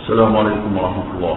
السلام عليكم ورحمة الله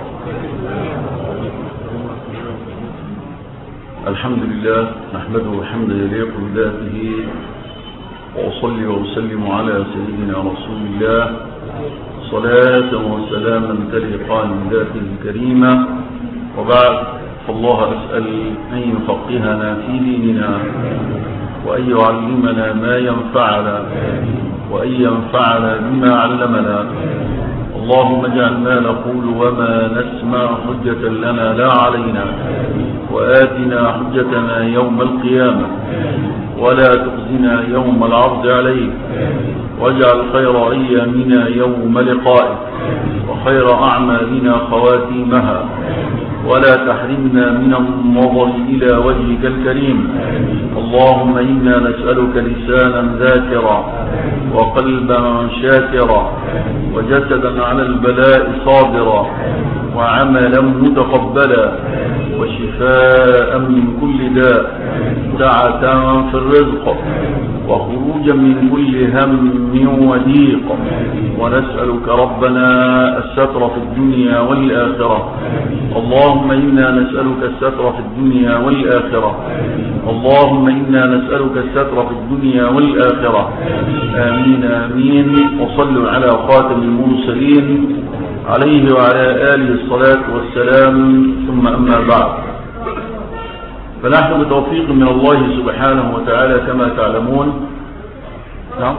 الحمد لله نحمده حمدا يليق بذاته وأصلي وأسلم على سيدنا رسول الله صلاة وسلاما تليقان بذاته الكريمة وبعد فالله أسأل أن يفقهنا في ديننا وأن يعلمنا ما ينفعنا وأن ينفعنا بما علمنا اللهم اجعل ما نقول وما نسمع حجة لنا لا علينا وآتنا حجتنا يوم القيامة ولا تخزنا يوم العرض عليك واجعل خير أيامنا يوم لقائك وخير أعمالنا خواتيمها ولا تحرمنا من النظر إلى وجهك الكريم اللهم إنا نسألك لسانا ذاكرا وقلبا شاكرا وجسدا على البلاء صابرا وعملا متقبلا وشفاء من كل داء سعة في الرزق وخروجا من كل هم وضيق ونسألك ربنا الستر في الدنيا والآخرة اللهم إنا نسألك الستر في الدنيا والآخرة اللهم إنا نسألك الستر في الدنيا والآخرة آمين آمين وصلوا على خاتم المرسلين عليه وعلى آله الصلاة والسلام ثم أما بعد فنحن بتوفيق من الله سبحانه وتعالى كما تعلمون نعم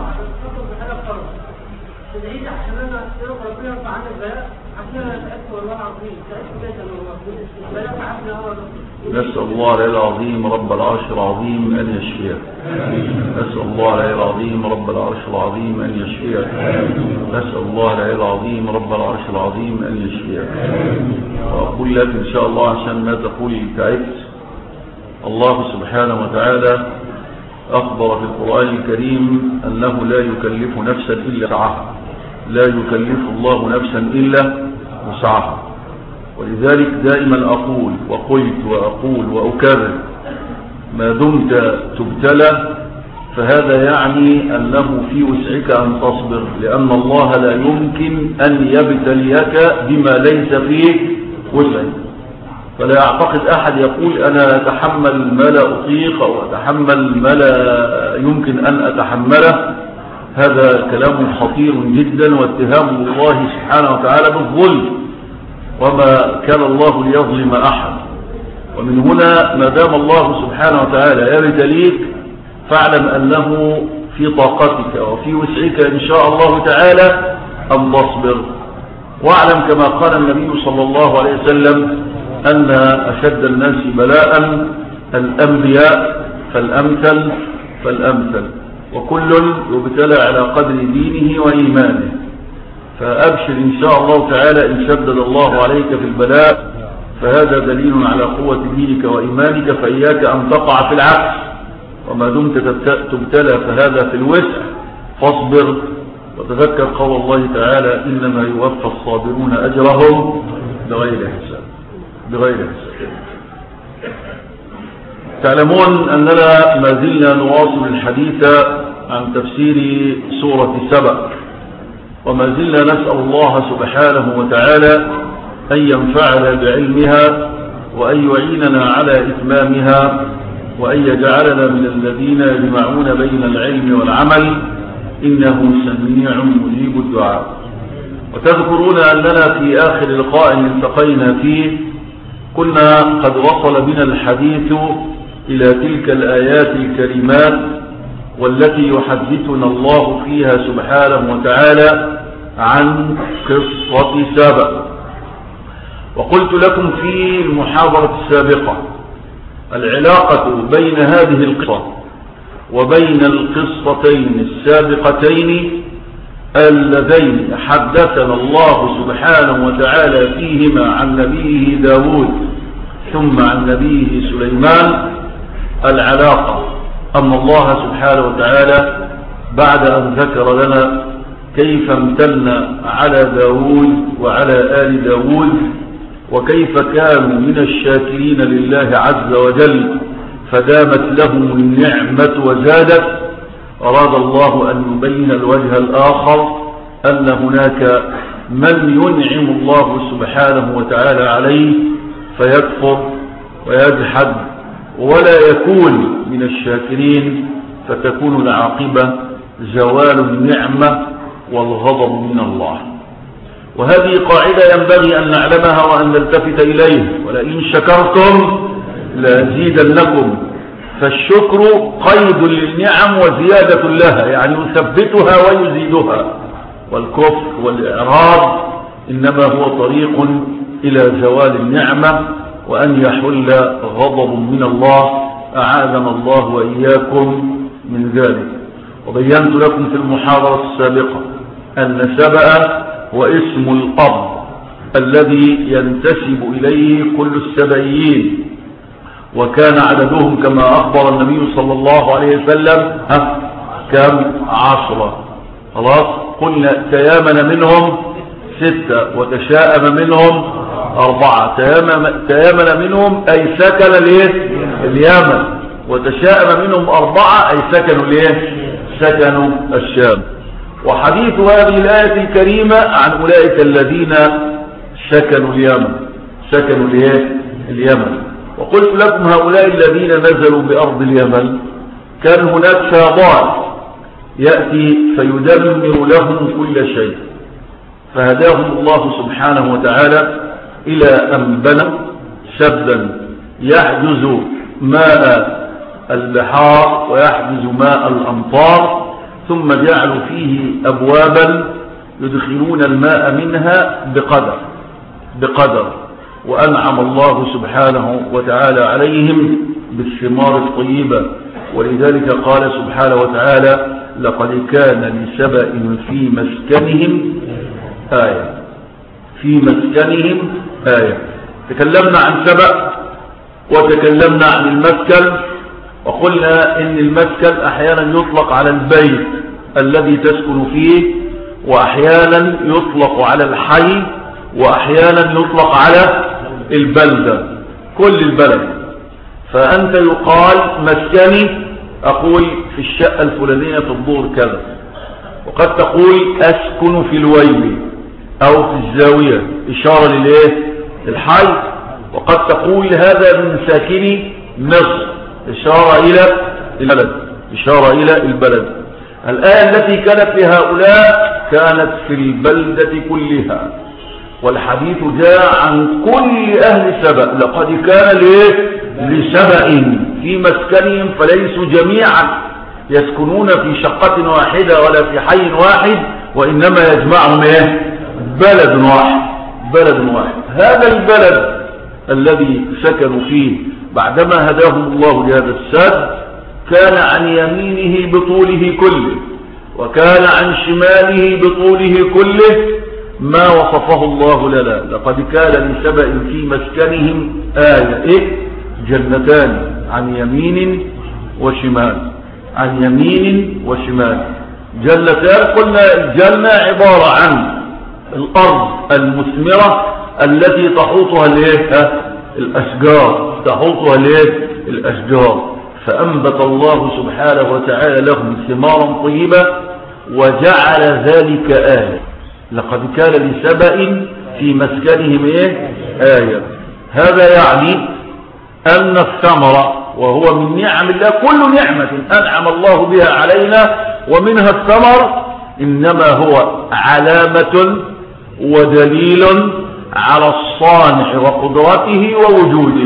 نسأل الله العلي العظيم رب العرش العظيم أن يشفيك نسأل الله العلي العظيم رب العرش العظيم أن يشفيك نسأل الله العلي العظيم رب العرش العظيم أن يشفيك وأقول لك إن شاء الله عشان ما تقول تعبت الله سبحانه وتعالى أخبر في القرآن الكريم أنه لا يكلف نفسا إلا وسعها لا يكلف الله نفسا إلا وسعها ولذلك دائما أقول وقلت وأقول وأكرر ما دمت تبتلى فهذا يعني أنه في وسعك أن تصبر لأن الله لا يمكن أن يبتليك بما ليس فيه وسعك فلا يعتقد أحد يقول أنا أتحمل ما لا أطيق أو أتحمل ما لا يمكن أن أتحمله هذا كلام خطير جدا واتهام الله سبحانه وتعالى بالظلم وما كان الله ليظلم أحد ومن هنا ما دام الله سبحانه وتعالى يبتليك فاعلم أنه في طاقتك وفي وسعك إن شاء الله تعالى أن تصبر واعلم كما قال النبي صلى الله عليه وسلم أن أشد الناس بلاء الأنبياء فالأمثل فالأمثل وكل يبتلى على قدر دينه وإيمانه فأبشر إن شاء الله تعالى إن شدد الله عليك في البلاء فهذا دليل على قوة دينك وإيمانك فإياك أن تقع في العكس وما دمت تبتلى فهذا في الوسع فاصبر وتذكر قول الله تعالى إنما يوفى الصابرون أجرهم بغير حساب بغير حساب تعلمون أننا ما زلنا نواصل الحديث عن تفسير سورة سبأ وما زلنا نسأل الله سبحانه وتعالى أن ينفعنا بعلمها وأن يعيننا على إتمامها وأن يجعلنا من الذين يجمعون بين العلم والعمل إنه سميع مجيب الدعاء وتذكرون أننا في آخر لقاء التقينا فيه كنا قد وصل بنا الحديث إلى تلك الآيات الكريمات والتي يحدثنا الله فيها سبحانه وتعالى عن قصة سابق وقلت لكم في المحاضرة السابقة العلاقة بين هذه القصة وبين القصتين السابقتين اللذين حدثنا الله سبحانه وتعالى فيهما عن نبيه داود ثم عن نبيه سليمان العلاقة أن الله سبحانه وتعالى بعد أن ذكر لنا كيف امتن على داود وعلى آل داود وكيف كانوا من الشاكرين لله عز وجل فدامت لهم النعمة وزادت أراد الله أن يبين الوجه الآخر أن هناك من ينعم الله سبحانه وتعالى عليه فيكفر ويجحد ولا يكون من الشاكرين فتكون العاقبة زوال النعمة والغضب من الله وهذه قاعدة ينبغي أن نعلمها وأن نلتفت إليه ولئن شكرتم لأزيدنكم فالشكر قيد للنعم وزيادة لها يعني يثبتها ويزيدها والكفر والإعراض إنما هو طريق إلى زوال النعمة وأن يحل غضب من الله أعاذنا الله وإياكم من ذلك وبينت لكم في المحاضرة السابقة أن سبأ هو اسم الأرض الذي ينتسب إليه كل السبئيين وكان عددهم كما أخبر النبي صلى الله عليه وسلم ها كم عشرة خلاص قلنا تيامن منهم ستة وتشاءم منهم أربعة تيامن منهم أي سكن الايه اليمن وتشاءم منهم أربعة أي سكنوا الايه سكنوا الشام وحديث هذه الآية الكريمة عن أولئك الذين سكنوا اليمن سكنوا الايه اليمن وقلت لكم هؤلاء الذين نزلوا بأرض اليمن كان هناك شيطان يأتي فيدمر لهم كل شيء فهداهم الله سبحانه وتعالى إلى أن بنوا سدا يحجز ماء البحار ويحجز ماء الأمطار ثم جعلوا فيه أبوابا يدخلون الماء منها بقدر بقدر وأنعم الله سبحانه وتعالى عليهم بالثمار الطيبة ولذلك قال سبحانه وتعالى لقد كان لسبأ في مسكنهم آية في مسكنهم آية تكلمنا عن سبأ وتكلمنا عن المسكن وقلنا ان المسكن احيانا يطلق على البيت الذي تسكن فيه واحيانا يطلق على الحي واحيانا يطلق على البلدة كل البلد فانت يقال مسكني اقول في الشقة الفلانية في الدور كذا وقد تقول اسكن في الويل او في الزاوية اشارة للايه الحي وقد تقول هذا من ساكني مصر إشارة إلى البلد إشارة إلى البلد الآية التي كانت لهؤلاء كانت في البلدة كلها والحديث جاء عن كل أهل سبأ لقد كان لسبأ في مسكنهم فليسوا جميعا يسكنون في شقة واحدة ولا في حي واحد وإنما يجمعهم إيه بلد واحد بلد واحد هذا البلد الذي سكنوا فيه بعدما هداهم الله لهذا السد كان عن يمينه بطوله كله وكان عن شماله بطوله كله ما وصفه الله لنا لقد كان لسبأ في مسكنهم آية إيه؟ جنتان عن يمين وشمال عن يمين وشمال جنتان قلنا الجنة عبارة عن الأرض المثمرة التي تحوطها الايه الأشجار تحوطها الايه الأشجار فأنبت الله سبحانه وتعالى لهم ثمارا طيبة وجعل ذلك آية لقد كان لسبأ في مسكنهم ايه آية هذا يعني أن الثمرة وهو من نعم الله كل نعمة أنعم الله بها علينا ومنها الثمر إنما هو علامة ودليل على الصانع وقدرته ووجوده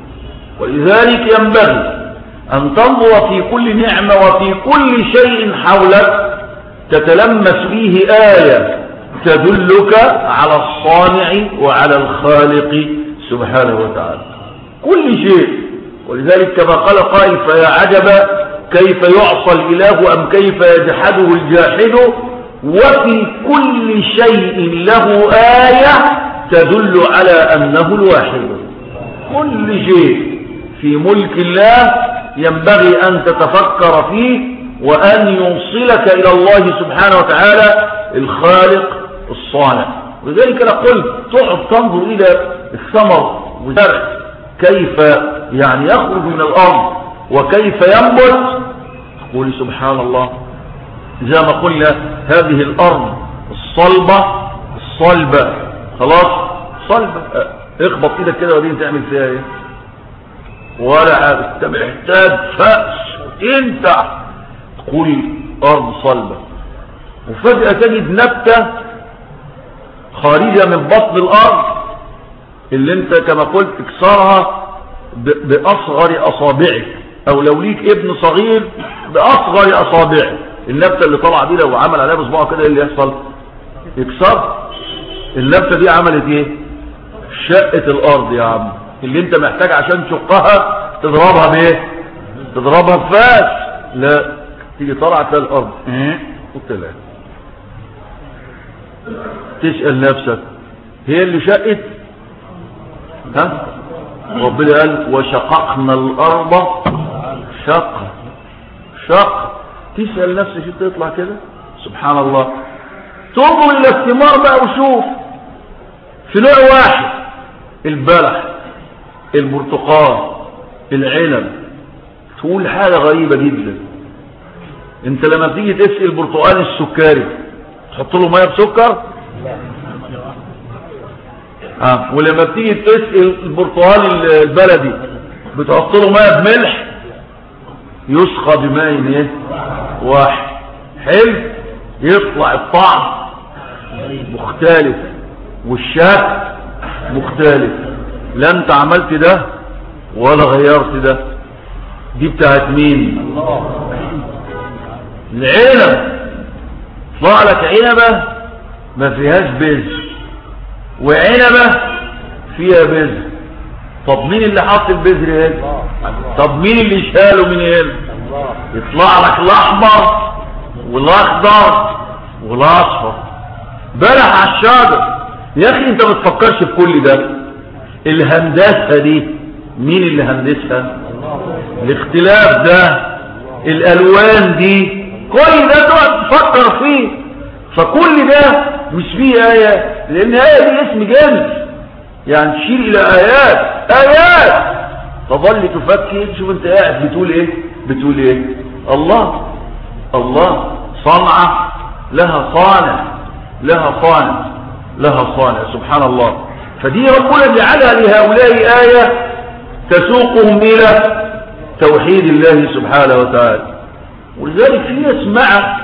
ولذلك ينبغي أن تنظر في كل نعمة وفي كل شيء حولك تتلمس فيه آية تدلك على الصانع وعلى الخالق سبحانه وتعالى كل شيء ولذلك كما قال قائل فيا عجب كيف يعصى الإله أم كيف يجحده الجاحد وفي كل شيء له آية تدل على أنه الواحد كل شيء في ملك الله ينبغي أن تتفكر فيه وأن يوصلك إلى الله سبحانه وتعالى الخالق الصانع ولذلك نقول تقعد تنظر إلى الثمر والزرع كيف يعني يخرج من الأرض وكيف ينبت تقول سبحان الله زي ما قلنا هذه الأرض الصلبة صلبة خلاص صلبة اخبط ايدك كده ودين تعمل فيها ايه ولا حاجة انت محتاج فأس انت تقول ارض صلبة وفجأة تجد نبتة خارجة من بطن الارض اللي انت كما قلت تكسرها باصغر اصابعك او لو ليك ابن صغير باصغر اصابعك النبتة اللي طلع دي لو عمل عليها بصبعه كده ايه اللي يحصل يكسر النبتة دي عملت ايه شقة الارض يا عم اللي انت محتاج عشان تشقها تضربها بايه تضربها بفاس لا تيجي طلعت في الارض ايه وطلع تسأل نفسك هي اللي شقت ها ربنا قال وشققنا الارض شق شق تسأل نفسك شو تطلع كده سبحان الله تنظر الى الثمار بقى وشوف في نوع واحد البلح البرتقال العنب تقول حاجة غريبة جدا انت لما بتيجي تسقي البرتقال السكري تحط له ميه بسكر اه ولما بتيجي تسقي البرتقال البلدي بتحط له ميه بملح يسقى بماء ايه واحد حلو يطلع الطعم مختلف والشكل مختلف لا انت عملت ده ولا غيرت ده دي بتاعت مين العنب طلع لك عنبة ما فيهاش بذر وعنبة فيها بذر طب مين اللي حط البذر هنا طب مين اللي شاله من هنا يطلع لك الاحمر والاخضر والاصفر بلح على الشجر يا اخي انت ما تفكرش في كل ده الهندسه دي مين اللي هندسها الاختلاف ده الالوان دي كل ده تقعد تفكر فيه فكل ده مش فيه آية لأن آية دي اسم جنس يعني تشير إلى آيات آيات تظل تفكر شوف انت قاعد بتقول ايه بتقول ايه الله الله صنعة لها صانع لها صانع لها صانع سبحان الله فدي ربنا جعلها لهؤلاء آية تسوقهم إلى توحيد الله سبحانه وتعالى ولذلك في ناس مع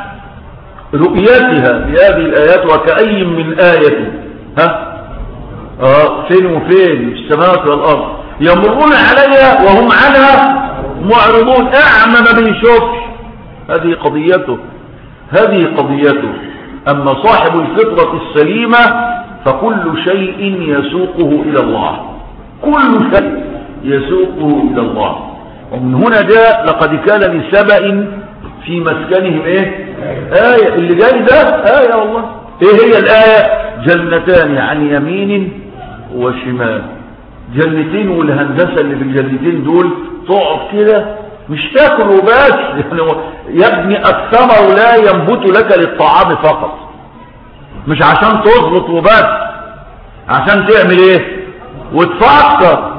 رؤيتها بهذه الآيات وكأي من آية ها آه فين وفين في السماوات والأرض يمرون عليها وهم عنها معرضون أعمى ما بيشوفش هذه قضيته هذه قضيته أما صاحب الفطرة السليمة فكل شيء يسوقه إلى الله كل شيء يسوقه إلى الله ومن هنا جاء لقد كان لسبأ في مسكنهم ايه آية اللي جاي ده آية والله ايه هي الآية جنتان عن يمين وشمال جنتين والهندسة اللي في الجنتين دول تقعد كده مش تاكل وبس يعني يبني الثمر لا ينبت لك للطعام فقط مش عشان تظبط وبس عشان تعمل ايه وتفكر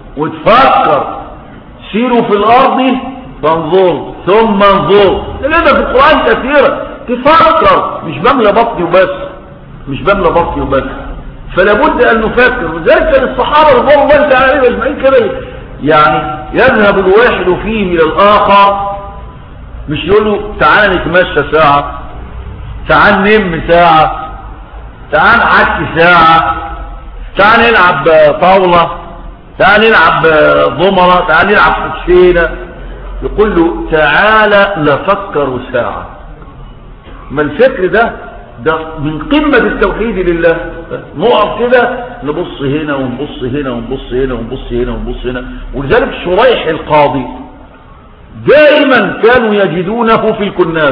وتفكر سيروا في الارض فانظر ثم انظر لنا في القرآن كثيرا تفكر مش بملى بطني وبس مش بملى بطني وبس فلا بد ان نفكر وذلك كان الصحابه رضوان الله تعالى عليهم اجمعين كده يعني يذهب الواحد فيهم الى الاخر مش يقول له تعال نتمشى ساعه تعال نم ساعه تعال نحكي ساعه تعال نلعب طاوله تعال نلعب ضمنه تعال نلعب كوتشينه يقول له تعالى نفكر ساعة ما الفكر ده ده من قمة التوحيد لله نقف كده نبص هنا ونبص هنا ونبص هنا ونبص هنا ونبص هنا ولذلك شريح القاضي دائما كانوا يجدونه في الكناس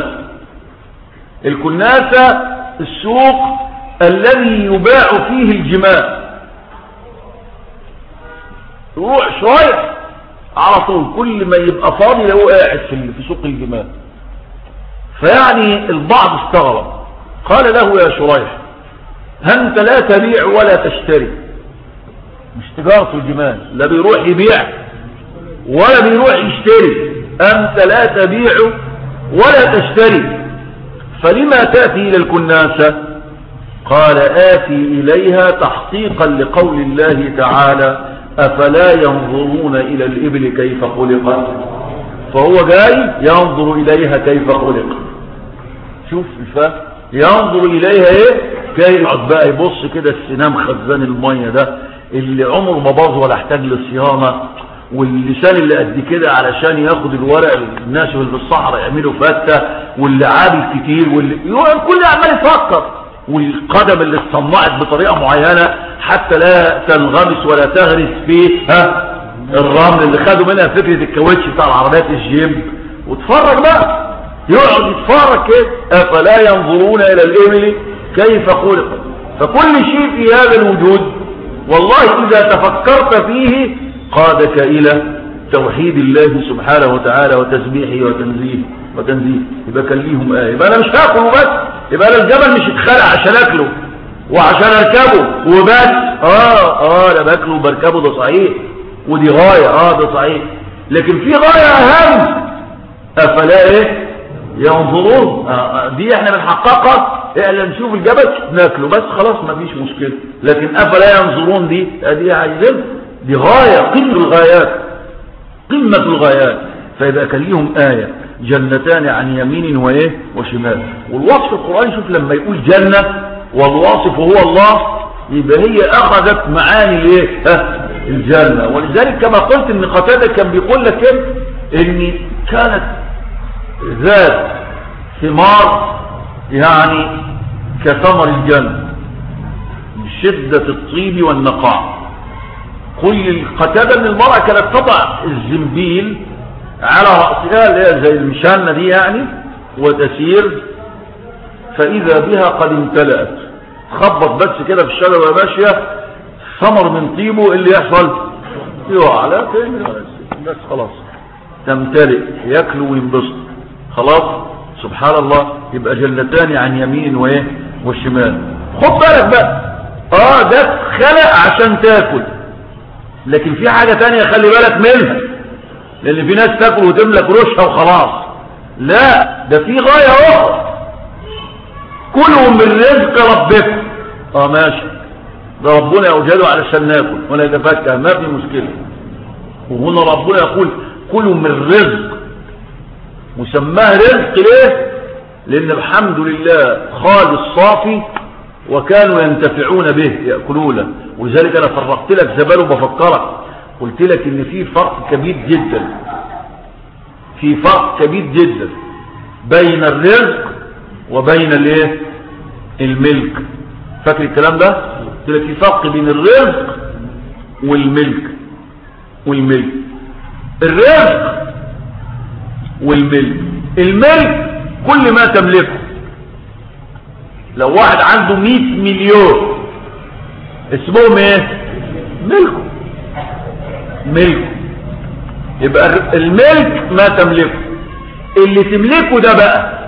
الكناسة السوق الذي يباع فيه الجماع روح شريح على طول كل ما يبقى فاضي هو قاعد في في سوق الجمال فيعني البعض استغرب قال له يا شريح أنت لا تبيع ولا تشتري مش تجارة الجمال لا بيروح يبيع ولا بيروح يشتري أنت لا تبيع ولا تشتري فلما تأتي إلى الكناسة قال آتي إليها تحقيقا لقول الله تعالى أفلا ينظرون إلى الإبل كيف خلقت فهو جاي ينظر إليها كيف خلق شوف الفهم ينظر إليها إيه كيف يقعد بقى يبص كده السنام خزان المية ده اللي عمره ما باظ ولا احتاج للصيانة واللسان اللي قد كده علشان ياخد الورق الناس اللي في الصحراء يعملوا فتة واللي عابل كتير واللي يقعد كل عمال يفكر والقدم اللي اتصنعت بطريقة معينة حتى لا تنغمس ولا تغرس في ها الرمل اللي خدوا منها فكرة الكاوتش بتاع العربيات الجيم وتفرج بقى يقعد يتفرج كده افلا ينظرون الى الابل كيف خلقت فكل شيء في هذا الوجود والله اذا تفكرت فيه قادك الى توحيد الله سبحانه وتعالى وتسبيحه وتنزيهه وتنزيه يبقى كان ليهم آية يبقى أنا مش هاكله بس يبقى أنا الجبل مش اتخلق عشان أكله وعشان أركبه وبس آه آه أنا باكله وبركبه ده صحيح ودي غاية آه ده صحيح لكن في غاية أهم أفلا إيه ينظرون آه دي احنا بنحققها احنا نشوف الجبل ناكله بس خلاص ما فيش مشكلة لكن أفلا ينظرون دي دي عايزين دي غاية قمة الغايات قمة الغايات فيبقى كان ليهم آية جنتان عن يمين وايه وشمال والوصف القرآن شوف لما يقول جنة والواصف هو الله يبقى هي اخذت معاني الايه ها الجنة ولذلك كما قلت ان قتادة كان بيقول لك ان كانت ذات ثمار يعني كثمر الجنة بشدة الطيب والنقاء كل القتادة من المرأة كانت تضع الزنبيل على رأسها اللي هي زي المشانة دي يعني وتسير فإذا بها قد امتلأت خبط بس كده في الشجرة ماشية ثمر من طيبه اللي يحصل يقع على بس خلاص تمتلئ ياكل وينبسط خلاص سبحان الله يبقى جنتان عن يمين وايه والشمال خد بالك بقى اه ده خلق عشان تاكل لكن في حاجة تانية خلي بالك منها لان في ناس تاكل وتملك رشها وخلاص لا ده في غاية اخرى كلوا من رزق ربكم اه ماشي ده ربنا اوجده علشان ناكل ولا نتفكر ما في مشكلة وهنا ربنا يقول كلوا من رزق مسماه رزق ليه لان الحمد لله خالص صافي وكانوا ينتفعون به يأكلونه ولذلك انا فرقت لك زمان وبفكرك قلت لك ان في فرق كبير جدا في فرق كبير جدا بين الرزق وبين الايه الملك فاكر الكلام ده قلت لك في فرق بين الرزق والملك والملك الرزق والملك الملك كل ما تملكه لو واحد عنده 100 مليون اسمهم ايه ملكه ملكه يبقى الملك ما تملكه اللي تملكه ده بقى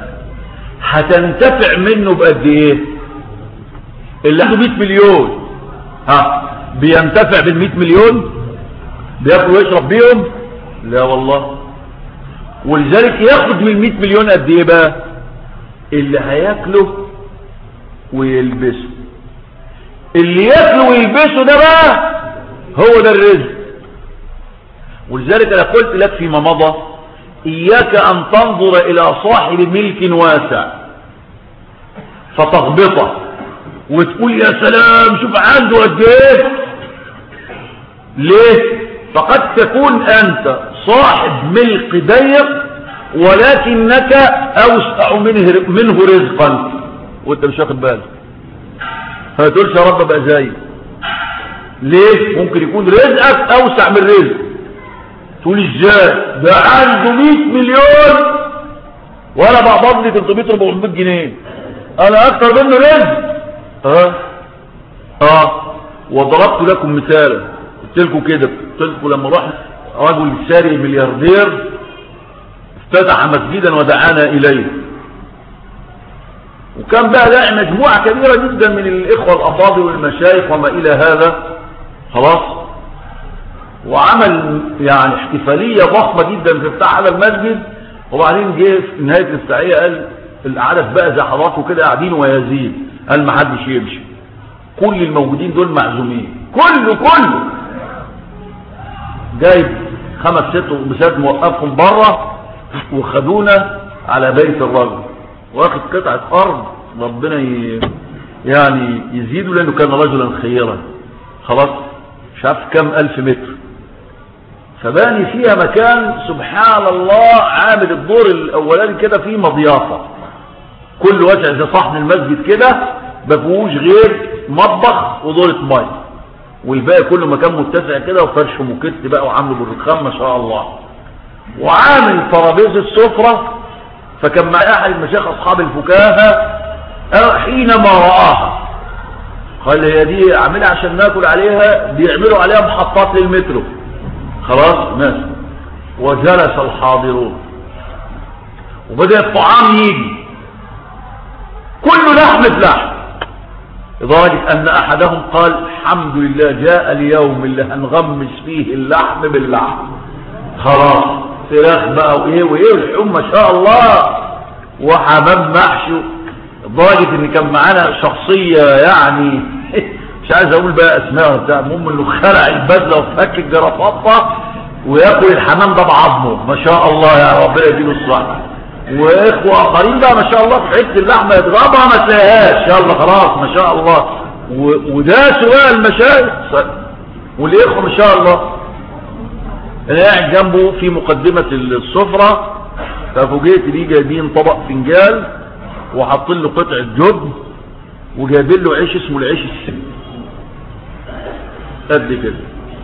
هتنتفع منه بقد ايه اللي عنده 100 مليون ها بينتفع بال 100 مليون بياكل ويشرب بيهم لا والله ولذلك ياخد من 100 مليون قد ايه بقى اللي هياكله ويلبسه اللي ياكله ويلبسه ده بقى هو ده الرزق ولذلك انا قلت لك فيما مضى اياك ان تنظر الى صاحب ملك واسع فتغبطه وتقول يا سلام شوف عنده قد ايه ليه فقد تكون انت صاحب ملك ضيق ولكنك اوسع منه, منه رزقا وانت مش واخد بالك فتقولش يا رب بقى زي ليه ممكن يكون رزقك اوسع من رزق تقول ازاي ده عنده 100 مليون وانا بقبض لي 300 400 جنيه انا اكتر منه رزق اه اه وضربت لكم مثال قلت لكم كده قلت لكم لما راح رجل ساري ملياردير افتتح مسجدا ودعانا اليه وكان بقى لاقي مجموعة كبيرة جدا من الإخوة الأفاضل والمشايخ وما إلى هذا خلاص وعمل يعني احتفالية ضخمة جدا في افتتاح هذا المسجد وبعدين جه في نهاية الافتتاحية قال العدد بقى زي حضراتكم كده قاعدين ويزيد قال ما حدش يمشي كل الموجودين دول معزومين كله كله جايب خمس ست اتوبيسات موقفهم بره وخدونا على بيت الرجل واخد قطعة ارض ربنا ي... يعني يزيده لانه كان رجلا خيرا خلاص مش عارف كم الف متر فباني فيها مكان سبحان الله عامل الدور الاولاني كده فيه مضيافة كل واسع زي صحن المسجد كده مفيهوش غير مطبخ ودورة ميه والباقي كله مكان متسع كده وفرش موكيت بقى وعامله بالرخام ما شاء الله وعامل ترابيزه السفرة فكان معي احد المشايخ اصحاب الفكاهة حينما رآها قال هي دي اعملها عشان ناكل عليها بيعملوا عليها محطات للمترو خلاص ماشي وجلس الحاضرون وبدأ الطعام يجي كله لحم في لحم لدرجة أن أحدهم قال الحمد لله جاء اليوم اللي هنغمس فيه اللحم باللحم خلاص فراخ بقى وإيه وإيه والحوم ما شاء الله وحمام محشي لدرجة إن كان معانا شخصية يعني مش عايز أقول بقى اسمها بتاع المهم إنه خلع البدلة وفك الجرافطة وياكل الحمام ده بعظمه ما شاء الله يا ربنا يديله الصحة واخوة اخرين بقى ما شاء الله في حته اللحمة يضربها ما تلاقيهاش يلا خلاص ما شاء الله و... وده سواء المشايخ والاخوة ما شاء الله انا قاعد جنبه في مقدمة السفرة ففوجئت ليه جايبين طبق فنجال وحاطين له قطعة جبن وجايبين له عيش اسمه العيش السن قد كده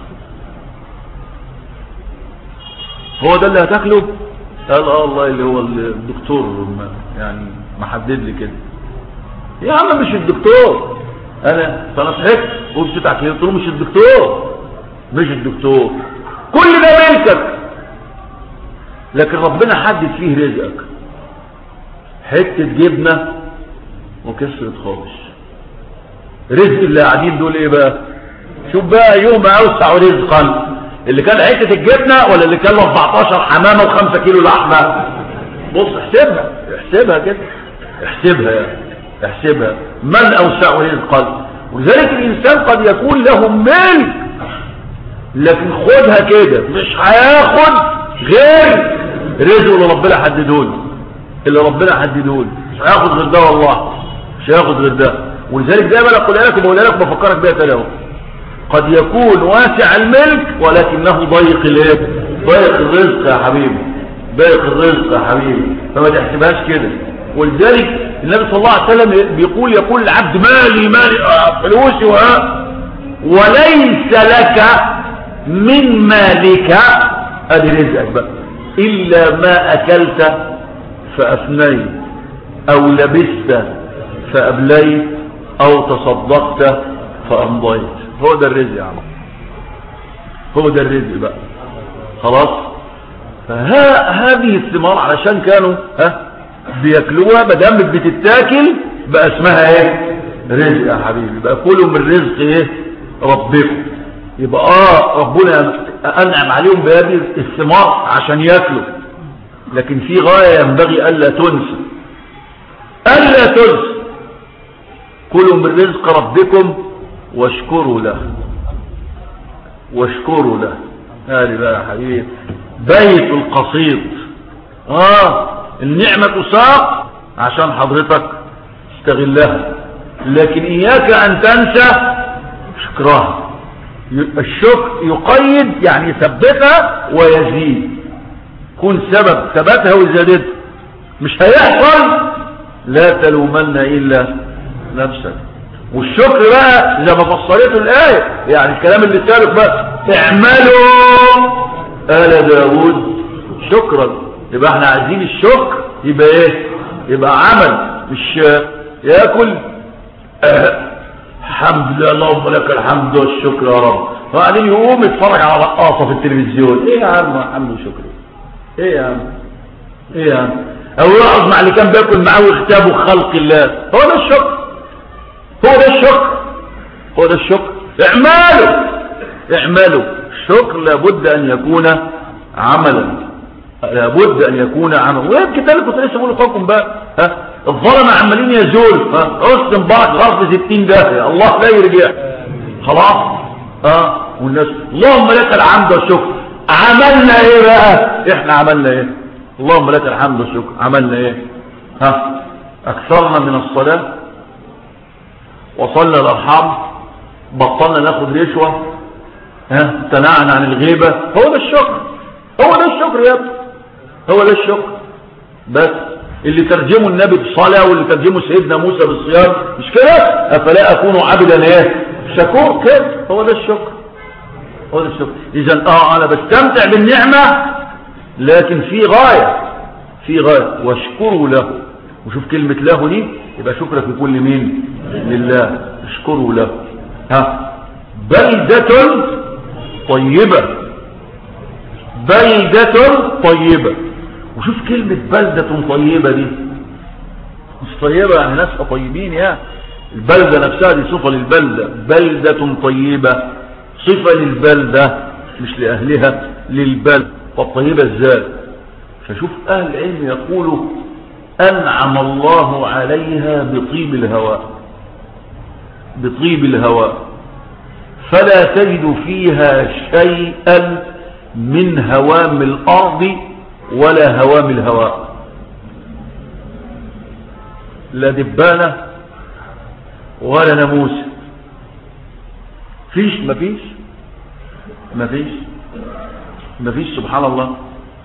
هو ده اللي هتاكله قال اه والله اللي هو الدكتور يعني محدد لي كده يا عم مش الدكتور انا فانا ضحكت قلت بتاعك قلت له مش الدكتور مش الدكتور كل ده ملكك لكن ربنا حدد فيه رزقك حته جبنه وكسره خالص رزق اللي قاعدين دول ايه بقى شوف بقى يوم اوسع رزقا اللي كان حته الجبنه ولا اللي كان له 14 حمامه و5 كيلو لحمه بص احسبها احسبها كده احسبها يعني احسبها من اوسع رزقا ولذلك الانسان قد يكون له ملك لكن خدها كده مش هياخد غير رزقه اللي ربنا حدده له اللي ربنا حدده له مش هياخد غير ده والله مش هياخد غير ده ولذلك دايما اقول لك وبقول لك بفكرك بيها تاني اهو قد يكون واسع الملك ولكنه ضيق الايه ضيق الرزق يا حبيبي ضيق الرزق يا حبيبي فما تحسبهاش كده ولذلك النبي صلى الله عليه وسلم بيقول يقول العبد مالي مالي آه فلوسي وها وليس لك من مالك ادي رزقك بقى الا ما اكلت فافنيت او لبست فابليت او تصدقت فامضيت هو ده الرزق يا عم هو ده الرزق بقى خلاص فها هذه الثمار علشان كانوا ها بياكلوها ما دام بتتاكل بقى اسمها ايه رزق يا حبيبي بقى كلوا من رزق ايه ربكم يبقى اه ربنا انعم عليهم بهذه الثمار عشان ياكلوا لكن في غايه ينبغي الا تنسى الا تنسى كلوا من رزق ربكم واشكروا له واشكروا له هذه بقى يا حبيبي بيت القصيد اه النعمة تساق عشان حضرتك تستغلها لكن اياك ان تنسى شكرها الشكر يقيد يعني يثبتها ويزيد كن سبب ثبتها وزادتها مش هيحصل لا تلومن الا نفسك والشكر بقى زي ما فصلته الآية يعني الكلام اللي سابق بقى اعملوا آل داود شكرا يبقى احنا عايزين الشكر يبقى ايه يبقى عمل مش ياكل اه الحمد لله اللهم لك الحمد والشكر يا رب وبعدين يقوم يتفرج على رقاصه في التلفزيون ايه يا عم الحمد وشكر ايه يا عم ايه يا عم او يقعد مع اللي كان بياكل معاه ويختابه خلق الله هو ده الشكر هو ده الشكر هو ده الشكر اعمالوا اعملوا الشكر لابد ان يكون عملا لابد ان يكون عملا ويمكن ده اللي كنت لسه بقول لكم بقى ها الظلمة عمالين يزول اسلم بعض غرف ستين داهية الله لا يرجع خلاص اه والناس اللهم لك الحمد والشكر عملنا ايه بقى احنا عملنا ايه اللهم لك الحمد والشكر عملنا ايه ها اكثرنا من الصلاة وصلنا الارحام بطلنا ناخد رشوة ها امتنعنا عن الغيبة هو ده الشكر هو ده الشكر يا ابني هو ده الشكر بس اللي ترجمه النبي بالصلاة واللي ترجمه سيدنا موسى بالصيام مش كده افلا اكون عبدا ايه شكور كده هو ده الشكر هو ده الشكر اذا اه انا بستمتع بالنعمة لكن في غاية في غاية واشكروا له وشوف كلمة له دي يبقى شكرك لكل مين لله اشكروا له ها بلدة طيبة بلدة طيبة وشوف كلمة بلدة طيبة دي مش طيبة يعني ناس طيبين يا البلدة نفسها دي صفة للبلدة بلدة طيبة صفة للبلدة مش لأهلها للبلد والطيبة ازاي فشوف أهل العلم يقولوا أنعم الله عليها بطيب الهواء بطيب الهواء فلا تجد فيها شيئا من هوام الأرض ولا هوام الهواء لا دبانة ولا ناموس فيش مفيش مفيش مفيش سبحان الله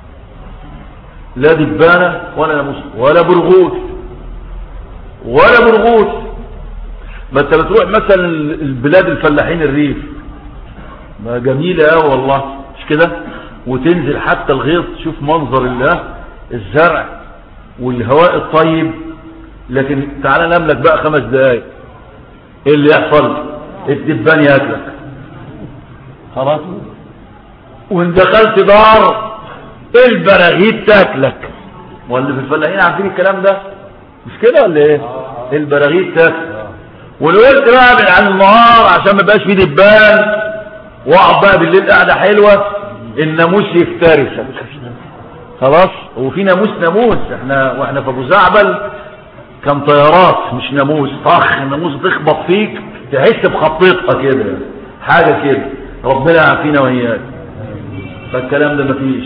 لا دبانة ولا ناموس ولا برغوث ولا برغوث ما انت بتروح مثلا البلاد الفلاحين الريف ما جميلة قوي والله مش كده وتنزل حتى الغيط تشوف منظر الله الزرع والهواء الطيب لكن تعالى نملك بقى خمس دقايق ايه اللي يحصل الدبان ياكلك خلاص وان دخلت دار البراغيث تاكلك واللي في الفلاحين عارفين الكلام ده مش كده ولا ايه البراغيث تاكلك ولو قلت بقى من عن النهار عشان ما يبقاش فيه دبان واقعد بقى بالليل قاعده حلوه الناموس يفترسك خلاص وفي ناموس ناموس احنا واحنا في ابو زعبل كان طيارات مش ناموس طخ الناموس تخبط فيك تحس بخطيطها كده حاجه كده ربنا يعافينا واياك فالكلام ده مفيش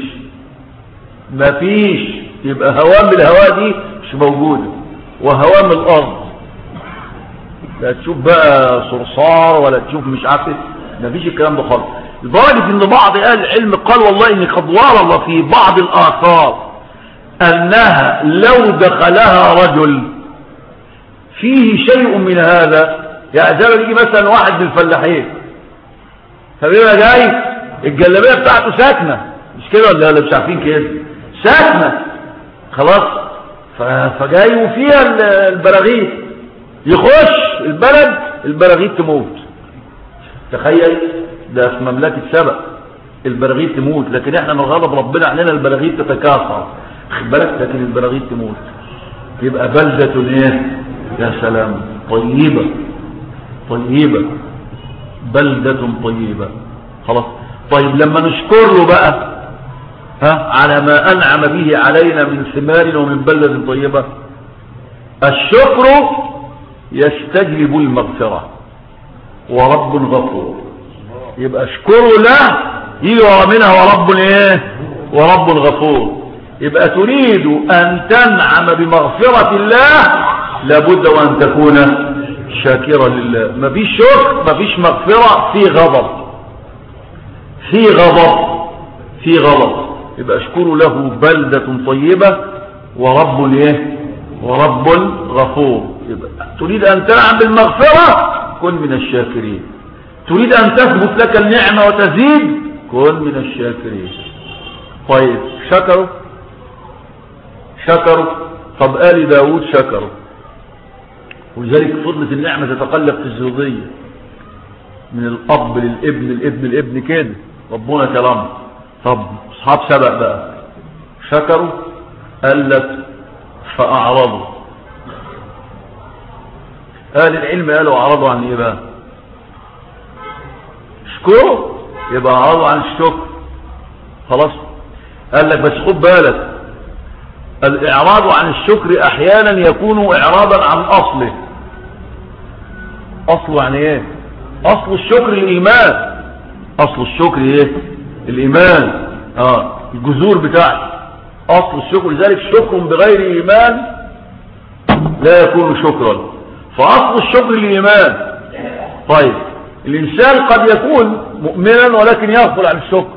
مفيش يبقى هوام الهواء دي مش موجوده وهوام الارض لا تشوف بقى صرصار ولا تشوف مش عارف مفيش الكلام ده خالص لدرجة ان بعض اهل العلم قال والله ان قد ورد في بعض الاثار انها لو دخلها رجل فيه شيء من هذا يعني زي ما يجي مثلا واحد من الفلاحين فبيبقى جاي الجلابيه بتاعته ساكنه مش كده ولا ولا مش عارفين كده ساكنه خلاص فجاي وفيها البراغيث يخش البلد البراغيث تموت تخيل ده في مملكة سبأ البراغيث تموت لكن احنا من غضب ربنا علينا البراغيث تتكاثر خد بالك لكن البراغيث تموت يبقى بلدة ايه يا سلام طيبة طيبة بلدة طيبة خلاص طيب لما نشكر له بقى ها على ما أنعم به علينا من ثمار ومن بلدة طيبة الشكر يستجلب المغفرة ورب غفور يبقى اشكروا له يجي ورا منها ورب ايه ورب غفور يبقى تريد ان تنعم بمغفرة الله لابد وان تكون شاكرا لله مفيش شكر مفيش مغفرة في غضب في غضب في غضب يبقى اشكروا له بلدة طيبة ورب ايه ورب غفور يبقى تريد ان تنعم بالمغفرة كن من الشاكرين تريد أن تثبت لك النعمة وتزيد كن من الشاكرين طيب شكروا شكروا طب آل داود شكروا ولذلك فضلت النعمة تتقلب في الزوجية من الأب للابن الابن الابن كده ربنا كرم طب أصحاب سبق بقى شكروا قالت فأعرضوا أهل العلم قالوا أعرضوا عن إيه بقى اشكروا يبقى أعرضوا عن الشكر خلاص قال لك بس خد بالك الإعراض عن الشكر أحيانا يكون إعراضا عن أصله أصله يعني إيه أصل الشكر الإيمان أصل الشكر إيه الإيمان آه الجذور بتاعه أصل الشكر لذلك شكر بغير إيمان لا يكون شكرا فأصل الشكر الإيمان طيب الإنسان قد يكون مؤمنا ولكن يغفل عن الشكر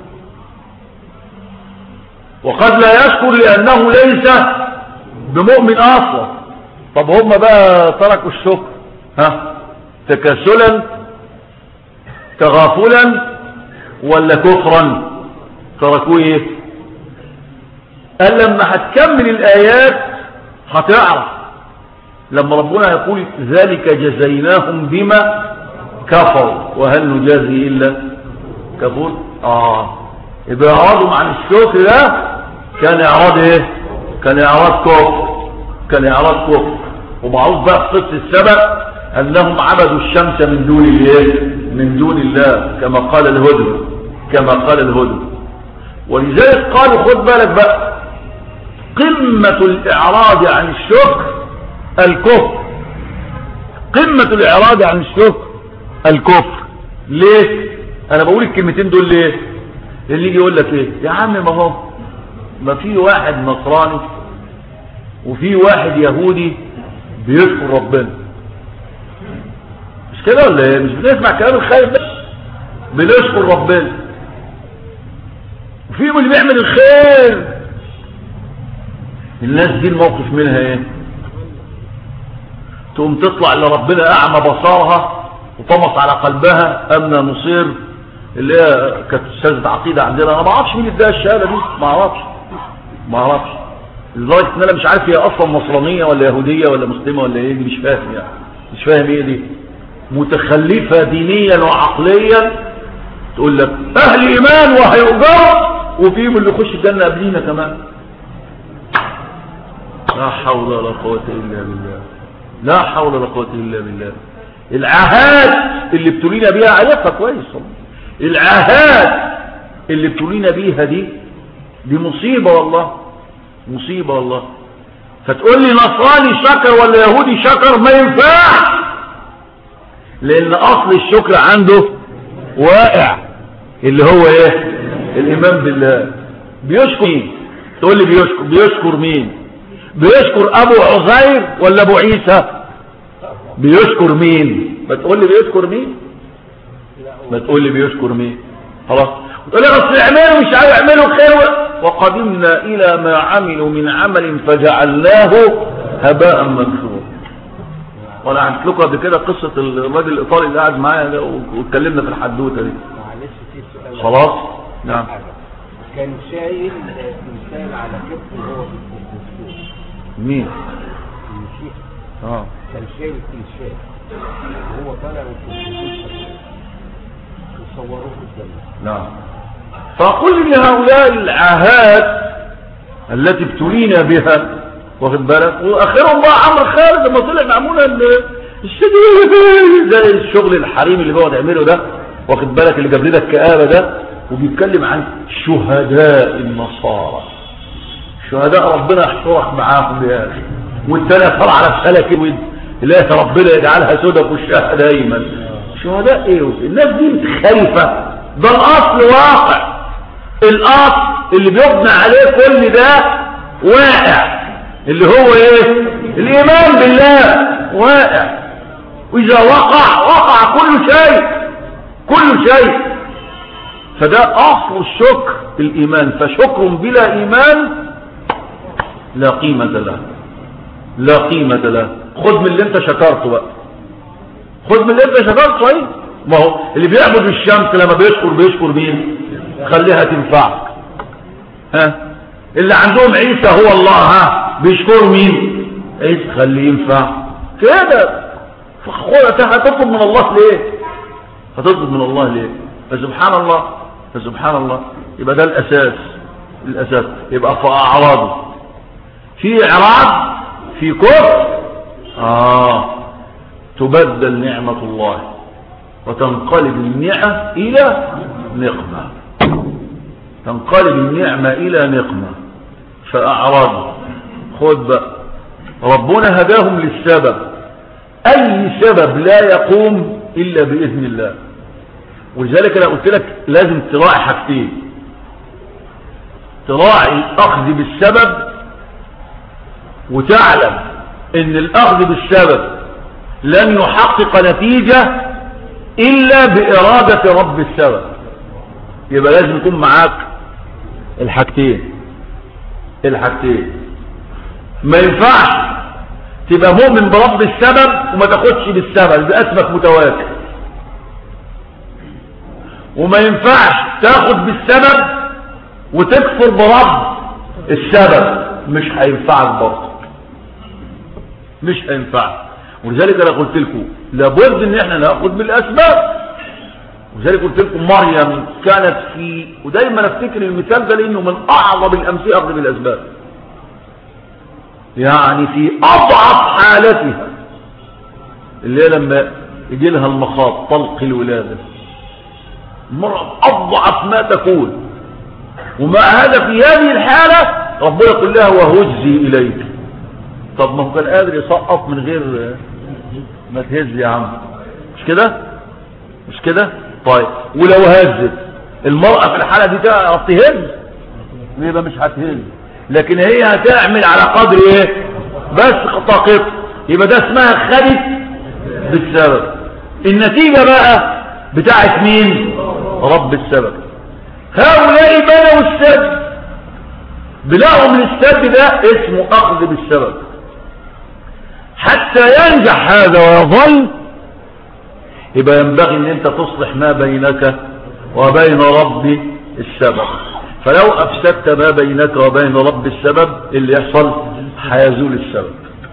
وقد لا يشكر لأنه ليس بمؤمن أصلا طب هم بقى تركوا الشكر ها تكاسلا تغافلا ولا كفرا تركوه ايه قال لما هتكمل الآيات هتعرف لما ربنا يقول ذلك جزيناهم بما كفروا وهل نجازي إلا كفور آه يبقى إعراضهم عن الشكر ده كان إعراض إيه كان إعراض كفر كان إعراض كفر ومعروف بقى في قصة السبب أنهم عبدوا الشمس من دون الإيه من دون الله كما قال الهدى كما قال الهدى ولذلك قالوا خد بالك بقى قمة الإعراض عن الشكر الكفر قمة الإعراض عن الشكر الكفر ليه أنا بقول الكلمتين دول ليه اللي يجي يقول لك ايه يا عم ما هو ما في واحد نصراني وفي واحد يهودي بيشكر ربنا مش كده ولا ايه مش بنسمع كلام الخير ده بنشكر ربنا وفيهم اللي بيعمل الخير الناس دي الموقف منها ايه تقوم تطلع لربنا اعمى بصارها وطمس على قلبها امنه نصير اللي هي كانت استاذه عقيده عندنا انا ما اعرفش مين اداها الشهاده دي ما اعرفش ما اعرفش لدرجه ان انا مش عارف هي اصلا نصرانيه ولا يهوديه ولا مسلمه ولا ايه دي مش فاهم يعني مش فاهم ايه دي متخلفه دينيا وعقليا تقول لك اهل ايمان وهيؤجر وفيهم اللي يخش الجنه قبلينا كمان لا حول ولا قوه الا بالله لا حول ولا قوه الا بالله العهات اللي ابتلينا بيها عارفها كويس والله العهات اللي ابتلينا بيها دي دي مصيبة والله مصيبة والله فتقول لي نصراني شكر ولا يهودي شكر ما ينفعش لان اصل الشكر عنده واقع اللي هو ايه الايمان بالله بيشكر مين تقول لي بيشكر بيشكر مين بيشكر ابو عزير ولا ابو عيسى بيشكر مين ما تقول لي بيشكر مين ما تقول لي بيشكر مين خلاص وتقول لي اصل اعملوا مش عارف اعملوا خير وقدمنا الى ما عملوا من عمل فجعلناه هباء منثورا وانا عملت لكم قبل كده قصه الراجل الايطالي اللي قاعد معايا ده واتكلمنا في الحدوته دي معلش في سؤال خلاص نعم كان شايل تمثال على كتفه وهو في الدستور مين المسيح اه كان شايل تمثال وهو طالع من الدستور وصوروه في الجنة نعم فأقول إن هؤلاء العاهات التي ابتلينا بها واخد بالك واخرهم بقى عمرو خالد لما طلع معموله الشديد زي الشغل الحريم اللي بيقعد يعمله ده واخد بالك اللي جاب لنا الكآبه ده وبيتكلم عن شهداء النصارى شهداء ربنا يحشرك معاهم يا اخي والتاني طلع على الفلك ود اله ربنا يجعلها سودة في وشها دايما شهداء ايه الناس دي متخلفه ده الاصل واقع الاصل اللي بيبنى عليه كل ده واقع اللي هو ايه الايمان بالله واقع واذا وقع وقع كل شيء كل شيء فده اصل الشكر الايمان فشكر بلا ايمان لا قيمة له لا قيمة له خذ من اللي انت شكرته بقى خذ من اللي انت شكرته صحيح ما هو اللي بيعبد الشمس لما بيشكر بيشكر مين خليها تنفعك ها اللي عندهم عيسى هو الله ها بيشكروا مين عيسى خليه ينفع كده هتطلب من الله ليه هتطلب من الله ليه فسبحان الله فسبحان الله يبقى ده الاساس الاساس يبقى في اعراضه في اعراض في كفر اه تبدل نعمة الله وتنقلب النعمة الى نقمة تنقلب النعمة الى نقمة فاعراضه خد بقى ربنا هداهم للسبب اي سبب لا يقوم الا باذن الله ولذلك انا قلت لك لازم تراعي حاجتين تراعي الاخذ بالسبب وتعلم ان الاخذ بالسبب لن يحقق نتيجة الا بارادة رب السبب يبقى لازم يكون معاك الحاجتين الحاجتين ما ينفعش تبقى مؤمن برب السبب وما تاخدش بالسبب يبقى اسمك متواكل وما ينفعش تاخد بالسبب وتكفر برب السبب مش هينفعك برضه مش هينفعك ولذلك انا قلت لكم لابد ان احنا ناخد بالاسباب ولذلك قلت لكم مريم كانت في ودايما افتكر المثال ده لانه من اعظم الامثله اخذ بالاسباب يعني في اضعف حالتها اللي هي لما يجي لها المخاض طلق الولاده المرأة اضعف ما تكون ومع هذا في هذه الحالة ربنا يقول لها وهزي اليك طب ما هو كان قادر يسقط من غير ما تهز يا عم مش كده مش كده طيب ولو هزت المرأة في الحالة دي تعرف تهز يبقى مش هتهز لكن هي هتعمل على قدر ايه بس طاقتها يبقى ده اسمها خدت بالسبب النتيجة بقى بتاعت مين رب السبب هؤلاء بنوا السد بناهم للسد ده اسمه اخذ بالسبب حتى ينجح هذا ويظل يبقى ينبغي ان انت تصلح ما بينك وبين رب السبب فلو افسدت ما بينك وبين رب السبب اللي يحصل هيزول السبب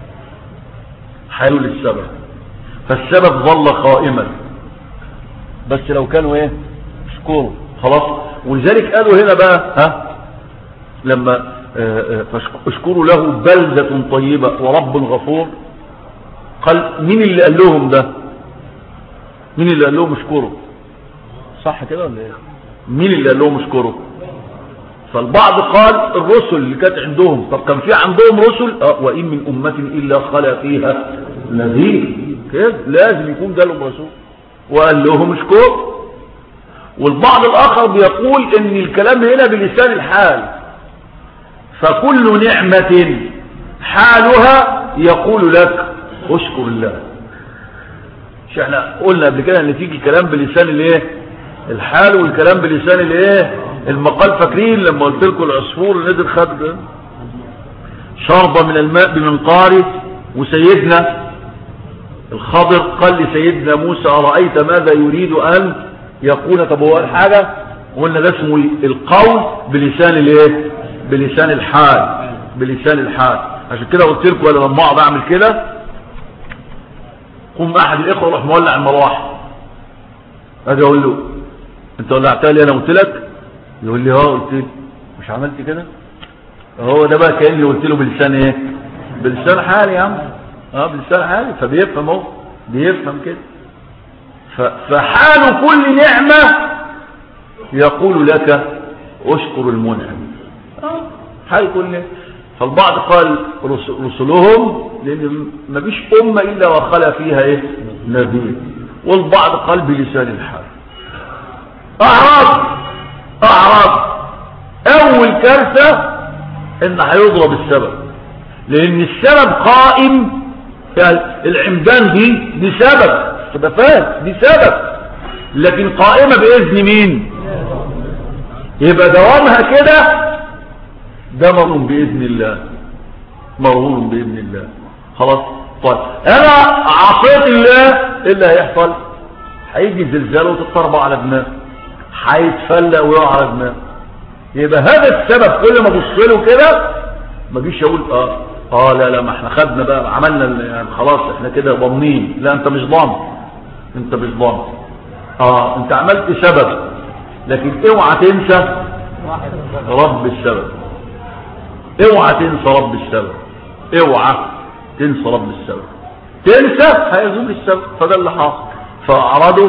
هيزول السبب فالسبب ظل قائما بس لو كانوا ايه اشكروا خلاص ولذلك قالوا هنا بقى ها لما آه، آه، اشكروا له بلدة طيبة ورب غفور قال مين اللي قال لهم ده مين اللي قال لهم اشكروا صح كده ولا ايه مين اللي قال لهم اشكروا فالبعض قال الرسل اللي كانت عندهم طب كان في عندهم رسل اه وان من امه الا خلا فيها نذير كده لازم يكون ده لهم رسول وقال لهم اشكروا والبعض الاخر بيقول ان الكلام هنا بلسان الحال فكل نعمة حالها يقول لك اشكر الله مش احنا قلنا قبل كده ان تيجي الكلام بلسان الايه الحال والكلام بلسان الايه المقال فاكرين لما قلت لكم العصفور اللي نزل خد ده شرب من الماء بمنقاره وسيدنا الخضر قال لسيدنا موسى أرأيت ماذا يريد أن يقول طب هو قال حاجة قلنا ده اسمه القول بلسان الايه بلسان الحال بلسان الحال عشان كده قلت لكم انا لما اقعد اعمل كده قوم احد الاخوه يروح مولع المروحه اجي اقول له انت ولعتها لي انا قلت لك يقول لي اه قلت له مش عملت كده هو ده بقى كاني قلت له بلسان ايه بلسان حالي يا عم اه بلسان حالي فبيفهم اهو بيفهم كده ف- فحال كل نعمه يقول لك اشكر المنعم آه، حال كل نعمة. فالبعض قال رس- رسلهم لان مفيش امه الا وخلا فيها ايه نبي والبعض قال بلسان الحال اعراض اعراض اول كارثه ان هيضرب السبب لان السبب قائم يعني العمدان دي دي سبب تبقى فاهم دي سبب لكن قائمه باذن مين يبقى دوامها كده ده مرور باذن الله مرور باذن الله خلاص طيب انا عصيت الله ايه اللي هيحصل هيجي زلزال وتتطربع على دماغ هيتفلق ويقع على دماغ يبقى هذا السبب كل ما ابص له كده ما جيش اقول اه اه لا لا ما احنا خدنا بقى عملنا ال- يعني خلاص احنا كده ضامنين لا انت مش ضامن انت مش ضامن اه انت عملت سبب لكن اوعى تنسى رب السبب اوعى تنسى رب السبب اوعى تنسى رب السبب تنسى هيزول السبب فده اللي حاصل فاعرضوا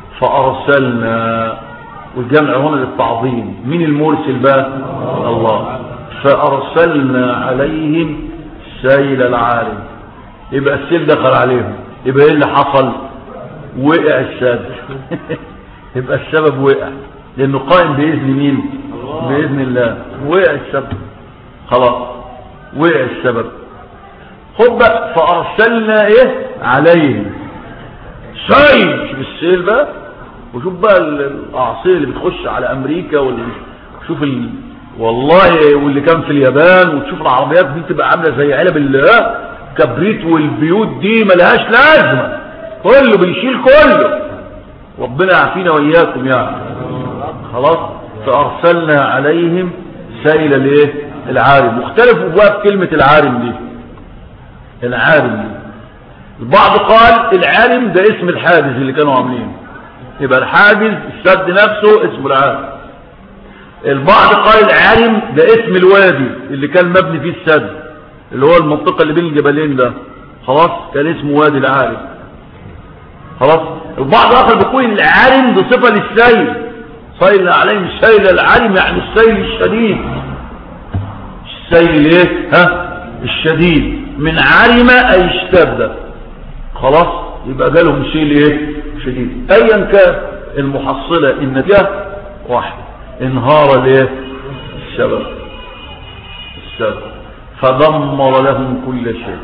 فارسلنا والجمع هنا للتعظيم مين المرسل بقى الله فارسلنا عليهم سيل العارم يبقى السيل دخل عليهم يبقى ايه اللي حصل وقع السد يبقى السبب وقع لانه قائم باذن مين باذن الله وقع السبب خلاص وقع السبب خد بقى فارسلنا ايه عليهم سيل شوف السيل بقى وشوف بقى الاعاصير اللي بتخش على امريكا واللي شوف ال... والله واللي كان في اليابان وتشوف العربيات دي تبقى عامله زي علب الكبريت والبيوت دي ملهاش لازمه كله بيشيل كله ربنا يعافينا واياكم يعني خلاص فارسلنا عليهم سيل الايه العارم واختلفوا بقى في كلمه العارم دي العارم دي البعض قال العارم ده اسم الحاجز اللي كانوا عاملينه يبقى الحاجز السد نفسه اسمه العارم البعض قال العارم ده اسم الوادي اللي كان مبني فيه السد اللي هو المنطقة اللي بين الجبلين ده خلاص كان اسمه وادي العارم خلاص البعض اخر بيقول العارم ده صفة للسيل صيل عليهم السيل العارم يعني السيل الشديد السيل ايه ها الشديد من عرم اي اشتد خلاص يبقى جالهم سيل ايه شديد ايا كان المحصلة النتيجة واحدة انهار الايه السبب السبب فدمر لهم كل شيء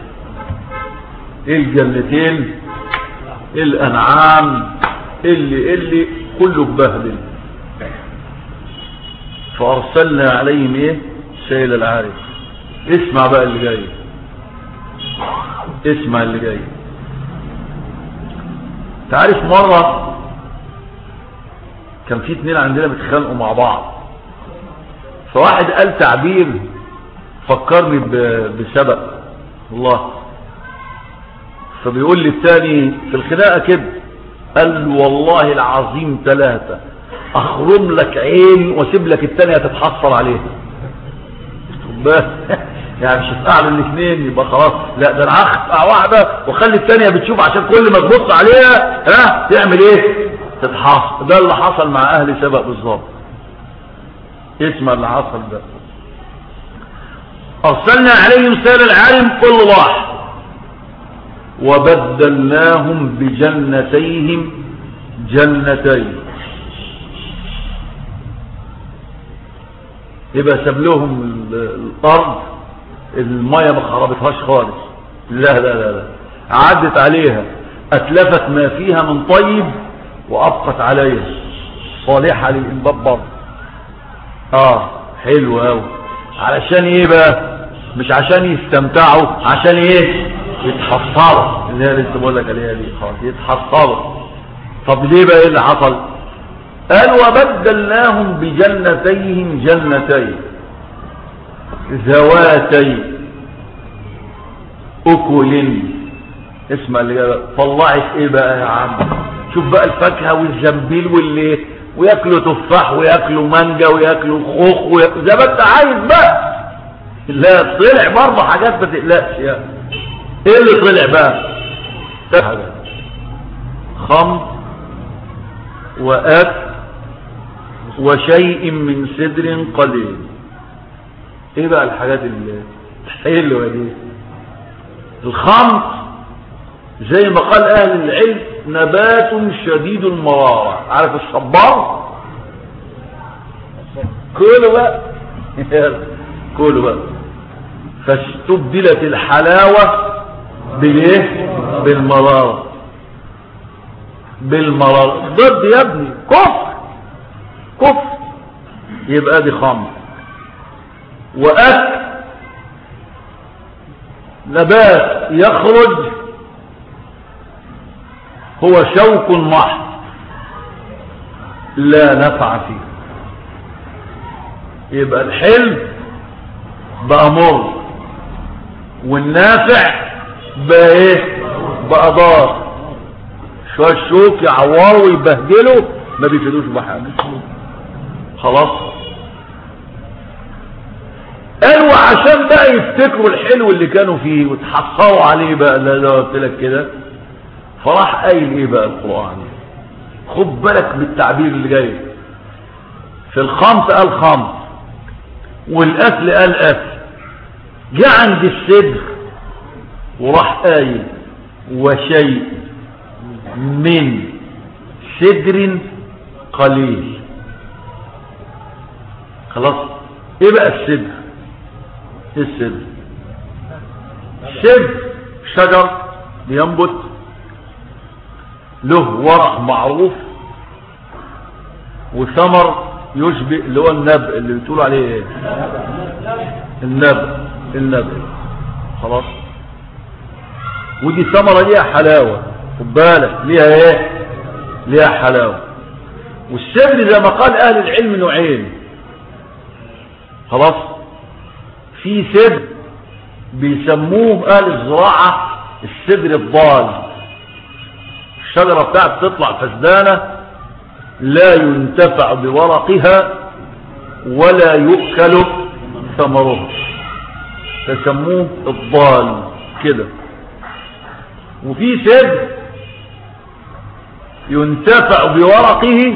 الجنتين الانعام اللي اللي كله ببهدل فارسلنا عليهم ايه سيل العارف اسمع بقى اللي جاي اسمع اللي جاي تعرف مرة كان في اتنين عندنا بيتخانقوا مع بعض فواحد قال تعبير فكرني بسبق الله فبيقول لي الثاني في الخناقه كده قال والله العظيم ثلاثة اخرم لك عين واسيب لك الثانيه تتحصل عليها بس يعني مش هتقع الاثنين يبقى خلاص لا ده انا هقطع واحده واخلي الثانيه بتشوف عشان كل ما تبص عليها ها تعمل ايه تتحصل ده اللي حصل مع اهل سبق بالظبط اسمع اللي حصل ده ارسلنا عليهم سير العالم كل لاح وبدلناهم بجنتيهم جنتين يبقى ساب لهم الارض المية ما خربتهاش خالص لا لا لا لا عدت عليها اتلفت ما فيها من طيب وابقت عليها صالحة للانباب برضه اه حلو قوي علشان ايه بقى مش عشان يستمتعوا عشان ايه يتحصروا اللي هي لسه بقول لك عليها دي خلاص يتحصروا طب ليه بقى ايه اللي حصل قال وبدلناهم بجنتيهم جنتين ذواتي اكل اسمع اللي جاي طلعت ايه بقى يا عم شوف بقى الفاكهه والزنبيل واللي وياكلوا تفاح وياكلوا مانجا وياكلوا خوخ وياكلوا زي ما انت عايز بقى لا طلع برضه حاجات ما تقلقش يا ايه اللي طلع بقى حاجات خمر واكل وشيء من سدر قليل ايه بقى الحاجات الحلوه دي الخمر زي ما قال اهل العلم نبات شديد المرارة عارف الصبار كله بقى كله بقى فاستبدلت الحلاوة بالايه بالمرارة بالمرارة ضد يا ابني كفر كفر يبقى دي خمر وأكل نبات يخرج هو شوك محض لا نفع فيه يبقى الحلم بقى مر والنافع بقى ايه بقى ضار شوية شوك يعوروا ويبهدلوا ما بيفيدوش بحاجة خلاص قالوا عشان بقى يفتكروا الحلو اللي كانوا فيه وتحصروا عليه بقى لا لا قلت لك كده فراح قايل ايه بقى القرآن خد بالك بالتعبير اللي جاي في الخمس قال خمس والاكل قال اكل جه عند الصدر وراح قايل وشيء من سدر قليل خلاص ايه بقى السدر ايه السدر السدر شجر بينبت له ورق معروف وثمر يشبه اللي هو النبق اللي بتقولوا عليه ايه النبق النبق خلاص ودي ثمرة ليها حلاوة خد بالك ليها ايه ليها حلاوة والسدر زي ما قال اهل العلم نوعين خلاص في سدر بيسموه اهل الزراعة السدر الضال الشجرة بتاعت تطلع فسدانة لا ينتفع بورقها ولا يؤكل ثمرها فسموه الضال كده وفي سدر ينتفع بورقه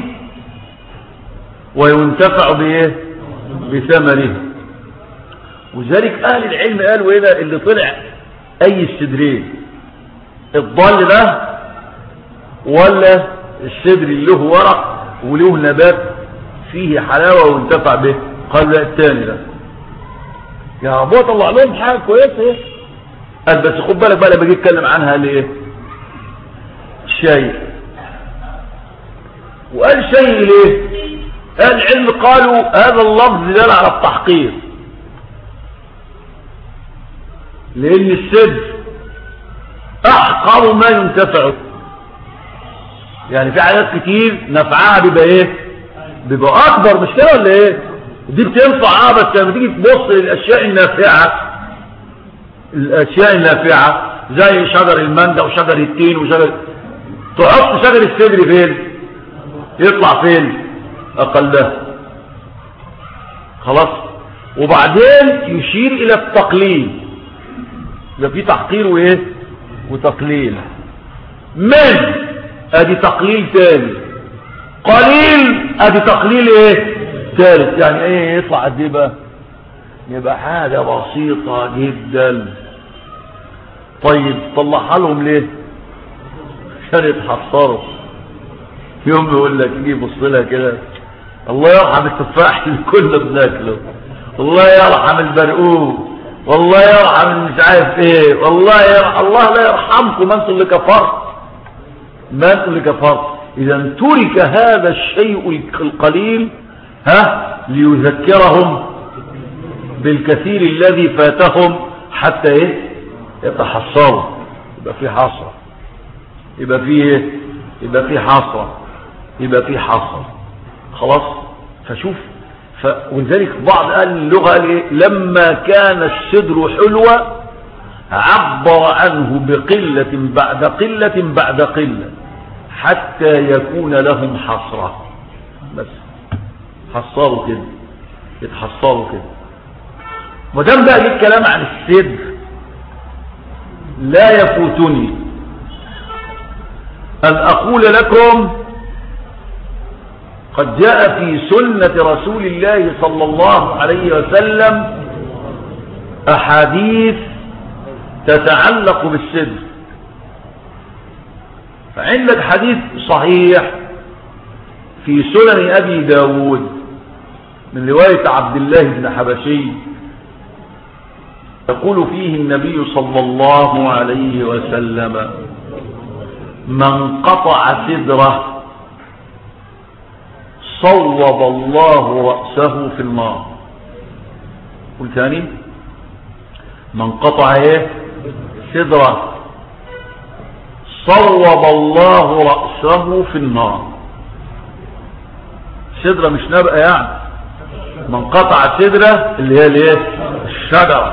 وينتفع بايه بثمره وذلك اهل العلم قالوا ايه ده اللي طلع اي السدرين الضال ده ولا السدر اللي له ورق وله نبات فيه حلاوة وينتفع به قال لا الثاني ده يا ابوه طلع لهم حاجة كويسة ايه قال بس خد بالك بقى لما اجي اتكلم عنها ليه شيء وقال شيء ليه اهل العلم قالوا هذا اللفظ دل على التحقير لان السدر احقر ما ينتفع يعني في حاجات كتير نفعها بيبقى ايه بيبقى اكبر مش كده ولا ايه دي بتنفع اه بس لما تيجي تبص للاشياء النافعه الاشياء النافعه زي شجر المانجا وشجر التين وشجر تحط شجر السدر فين يطلع فين اقلها خلاص وبعدين يشير الى التقليل يبقى في تحقير وايه وتقليل من ادي تقليل تاني قليل ادي تقليل ايه ثالث يعني ايه يطلع قد ايه بقى يبقى حاجة بسيطة جدا طيب طلعها لهم ليه عشان يتحصروا يوم بيقول لك يجي يبص لها كده الله يرحم التفاح اللي كنا بناكله الله يرحم البرقوق والله يرحم مش عارف ايه والله يرحم الله لا يرحمكم انتم اللي كفرت ما انتم اللي كفرت اذا ترك هذا الشيء القليل ها ليذكرهم بالكثير الذي فاتهم حتى ايه يتحصروا يبقى في حصر يبقى في ايه يبقى في حصر يبقى في حصر خلاص فشوف ف... ولذلك بعض اهل اللغه قال ايه لما كان الصدر حلوة عبر عنه بقلة بعد قلة بعد قلة حتى يكون لهم حصرة بس حصروا كده يتحصروا كده ودام بقى جه الكلام عن الصدر لا يفوتني أن أقول لكم قد جاء في سنة رسول الله صلى الله عليه وسلم أحاديث تتعلق بالصدر فعندك حديث صحيح في سنن أبي داود من رواية عبد الله بن حبشي يقول فيه النبي صلى الله عليه وسلم من قطع سدره صوب الله رأسه في النار قل ثاني من قطع ايه سدره صوب الله رأسه في النار سدرة مش نبقى يعني من قطع سدرة اللي هي الايه الشجرة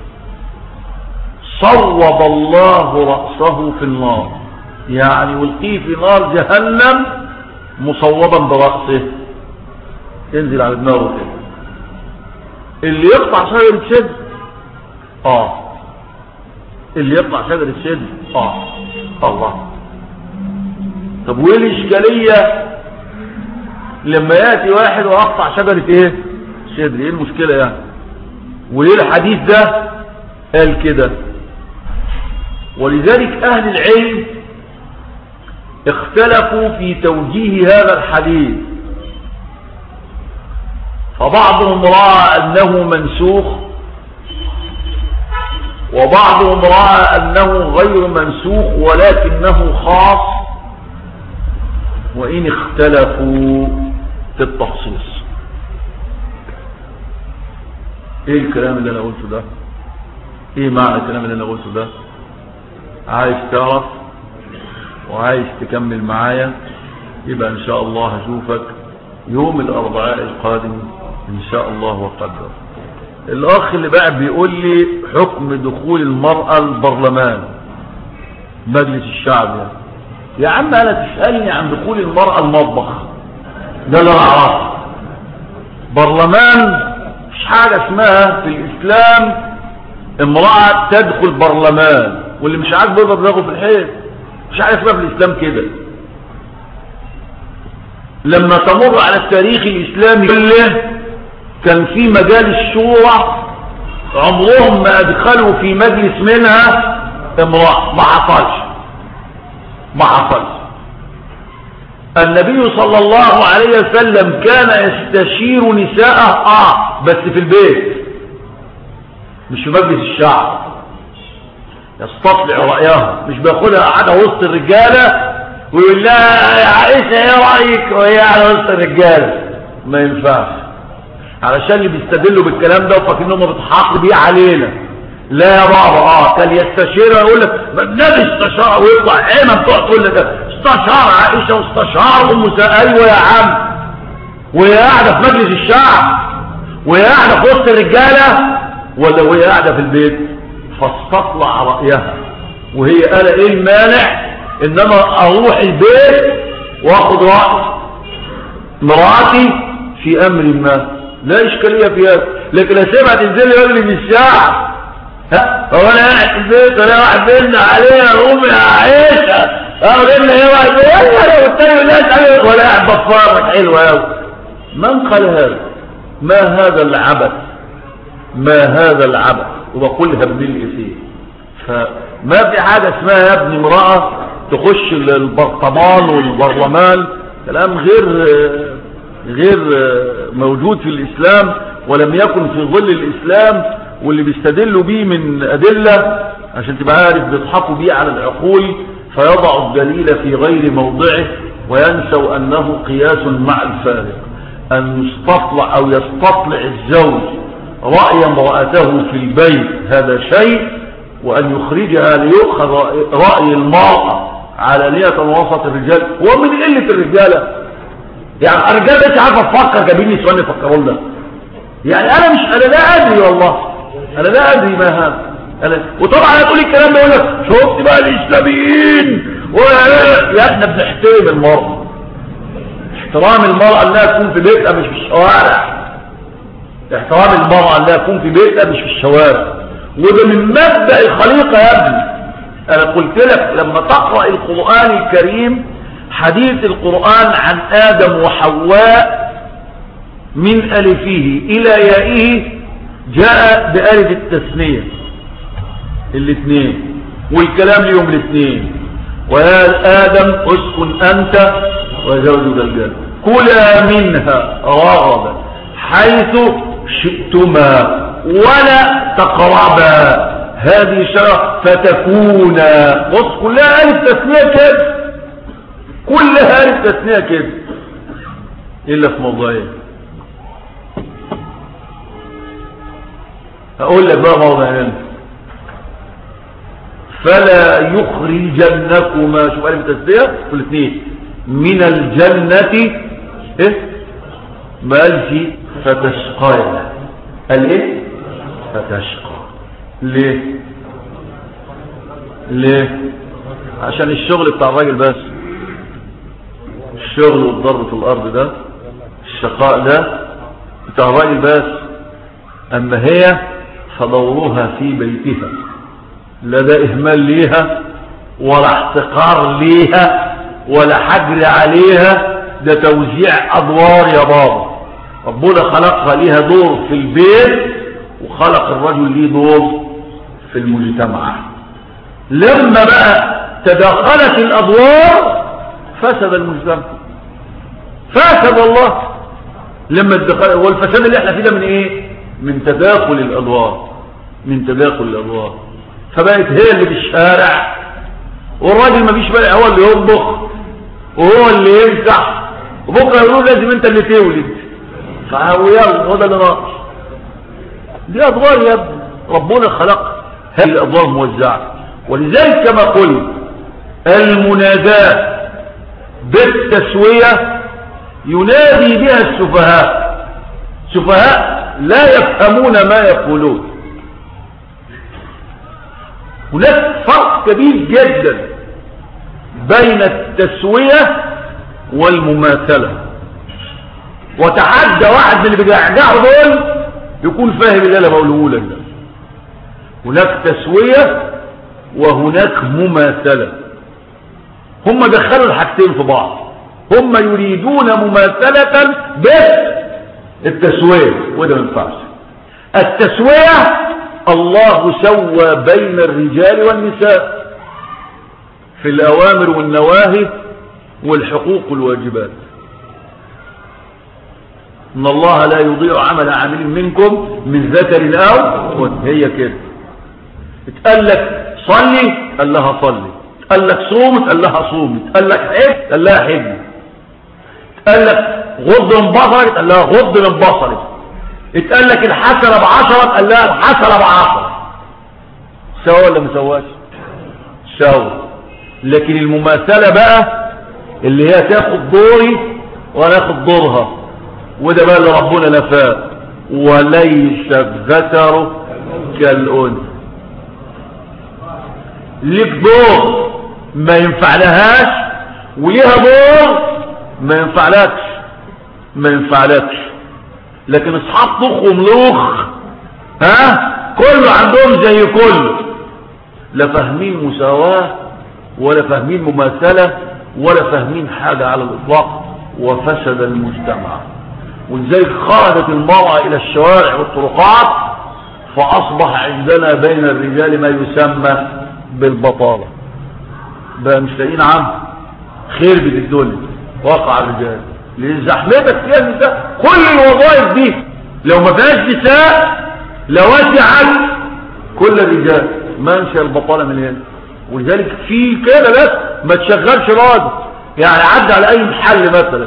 صوب الله رأسه في النار يعني والقيه في نار جهنم مصوبا برأسه ينزل على دماغه كده اللي يقطع شجرة سدر اه اللي يقطع شجرة سدر اه الله طب وايه الاشكالية لما ياتي واحد ويقطع شجرة ايه سدر ايه المشكلة يعني وليه الحديث ده قال كده ولذلك أهل العلم اختلفوا في توجيه هذا الحديث فبعضهم رأى أنه منسوخ وبعضهم رأى أنه غير منسوخ ولكنه خاص وإن اختلفوا في التخصيص ايه الكلام اللي انا قلته ده ايه معنى الكلام اللي انا قلته ده عايز تعرف وعايز تكمل معايا يبقى ان شاء الله هشوفك يوم الاربعاء القادم ان شاء الله وقدر الاخ اللي بقى بيقول لي حكم دخول المرأة البرلمان مجلس الشعب يعني يا عم انا تسألني عن دخول المرأة المطبخ ده اللي انا اعرفه برلمان مش حاجة اسمها في الاسلام امرأة تدخل برلمان واللي مش عاجبه يضرب دماغه في الحيط مش حاجة اسمها في الاسلام كده لما تمر على التاريخ الاسلامي كله كان في مجال الشورى عمرهم ما ادخلوا في مجلس منها امرأة ما حصلش ما حصلش النبي صلى الله عليه وسلم كان يستشير نساءه اه بس في البيت مش في مجلس الشعب يستطلع رأيها مش بياخدها قاعدة وسط الرجالة ويقول لها يا عائشة ايه رأيك وهي على وسط الرجالة ما ينفعش علشان اللي بيستدلوا بالكلام ده وفاكرين انهم بيتحط بيه علينا لا يا بابا اه كان يستشيرها يقول لك ما النبي استشار ويطلع ايمن تقعد تقول لك استشار عائشة واستشار ام ايوه يا عم وهي قاعدة في مجلس الشعب وهي قاعدة في وسط الرجالة ولا وهي قاعدة في البيت فاستطلع رأيها وهي قال ايه المانع انما اروح البيت واخد رأي مراتي في امر ما لا اشكالية في هذا لكن اسيبها تنزل لي راجل من الشعب ها هو انا قاعد في البيت ولا واحد بينا عليها قوم يا عائشة اه قلنا ايه واحد بينا والتاني لا تعمل ولا قاعد بفرج حلوة قوي من قال هذا ما هذا العبث ما هذا العبث وبقولها بالإثير فما في حاجة اسمها يا ابني امرأة تخش البرطمان والبرلمان كلام غير غير موجود في الإسلام ولم يكن في ظل الإسلام واللي بيستدلوا بيه من أدلة عشان تبقى عارف بيضحكوا بيه على العقول فيضع الدليل في غير موضعه وينسوا أنه قياس مع الفارق أن يستطلع أو يستطلع الزوج رأي امرأته في البيت هذا شيء وأن يخرجها ليؤخذ رأي المرأة علانية وسط الرجال ومن قلة الرجالة يعني الرجال مش عارفة تفكر جايبين نسوان يفكروا لنا يعني أنا مش أنا لا أدري والله أنا لا أدري ما هذا أنا وطبعا هتقول الكلام ده يقول لك شفت بقى الإسلاميين يا احنا بنحترم المرأة احترام المرأة انها تكون في بيتها مش في الشوارع احترام المرأة انها تكون في بيتها مش في الشوارع وده من مبدأ الخليقة يا ابني انا قلت لك لما تقرأ القرآن الكريم حديث القرآن عن آدم وحواء من ألفه إلى يائه جاء بألف التثنية الاثنين والكلام ليهم الاثنين ويا آدم اسكن أنت وزوجك الجنة كلا منها رغبا حيث شئتما ولا تقربا هذه شرع فتكونا بص كلها ألف تثنية كده كلها ألف تثنية كده إلا في موضوعين هقول لك بقى موضوعين فلا يخرجنكما شوف ألف تثنية كل اثنين من الجنة ايه ما قالش فتشقى قال ايه فتشقى ليه ليه عشان الشغل بتاع الراجل بس الشغل والضرب في الارض ده الشقاء ده بتاع الراجل بس اما هي فدورها في بيتها لا ده اهمال ليها ولا احتقار ليها ولا حجر عليها ده توزيع ادوار يا بابا ربنا خلقها ليها دور في البيت وخلق الرجل ليه دور في المجتمع لما بقى تداخلت الأدوار فسد المجتمع فسد والله لما الدخل والفساد اللي احنا فيه ده من ايه من تداخل الأدوار من تداخل الأدوار فبقت هي اللي في الشارع والراجل ما فيش بقى هو اللي يطبخ وهو اللي يمسح وبكره يقولوا لازم انت اللي تولد فهو يلا هو ده اللي ناقص دي ادوار يا ابني ربنا خلق هذه الادوار موزعه ولذلك كما قلت المناداه بالتسويه ينادي بها السفهاء سفهاء لا يفهمون ما يقولون هناك فرق كبير جدا بين التسوية والمماثلة وتحدى واحد من اللي بيجعجعوا دول يكون فاهم اللي انا بقوله لك ده هناك تسوية وهناك مماثلة هم دخلوا الحاجتين في بعض هم يريدون مماثلة بس التسوية وده ما ينفعش التسوية الله سوى بين الرجال والنساء في الأوامر والنواهي والحقوق والواجبات إن الله لا يضيع عمل عامل منكم من ذكر أو هي كده اتقال لك صلي قال لها صلي قال لك صوم قال لها صومي قال لك حج قال لها حج قال لك غض من بصرك قال لها غض من بصرك اتقال لك الحسنة بعشرة قال لها الحسنة بعشرة سوا ولا ما سواش سوا لكن المماثلة بقى اللي هي تاخد دوري وانا اخد دورها وده بقى اللي ربنا نفاه وليس الذكر كالأنثى ليك دور ما ينفع لهاش وليها دور ما ينفع لكش ما ينفع لكش لكن اصحاب طخ وملوخ ها كله عندهم زي كله لا فاهمين مساواة ولا فاهمين مماثلة ولا فاهمين حاجة على الإطلاق وفسد المجتمع ولذلك خرجت المرأة إلى الشوارع والطرقات فأصبح عندنا بين الرجال ما يسمى بالبطالة بقى مش لاقيين عم خير بيت الدنيا وقع الرجال لان زحمتك فيها النساء كل الوظائف دي لو ما فيهاش نساء لوسعت كل الرجال منشا البطاله من هنا ولذلك في كده بس ما تشغلش راجل يعني عدى على اي محل مثلا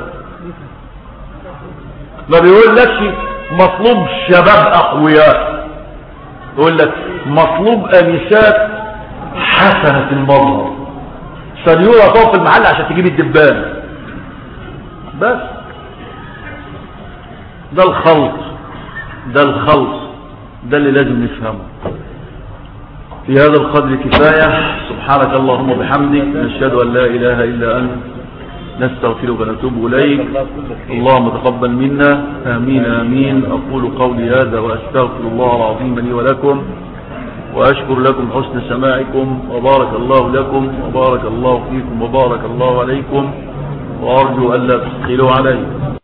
ما بيقول لكش مطلوب شباب اقوياء يقول لك مطلوب انسات حسنة المظهر سنيورة تقف في المحل عشان تجيب الدبان بس ده الخلط ده الخلط ده اللي لازم نفهمه في هذا القدر كفاية سبحانك اللهم وبحمدك نشهد أن لا إله إلا أنت نستغفرك ونتوب إليك اللهم تقبل منا آمين آمين أقول قولي هذا وأستغفر الله العظيم لي ولكم وأشكر لكم حسن سماعكم وبارك الله لكم وبارك الله فيكم وبارك الله عليكم وأرجو ألا تسخلوا علي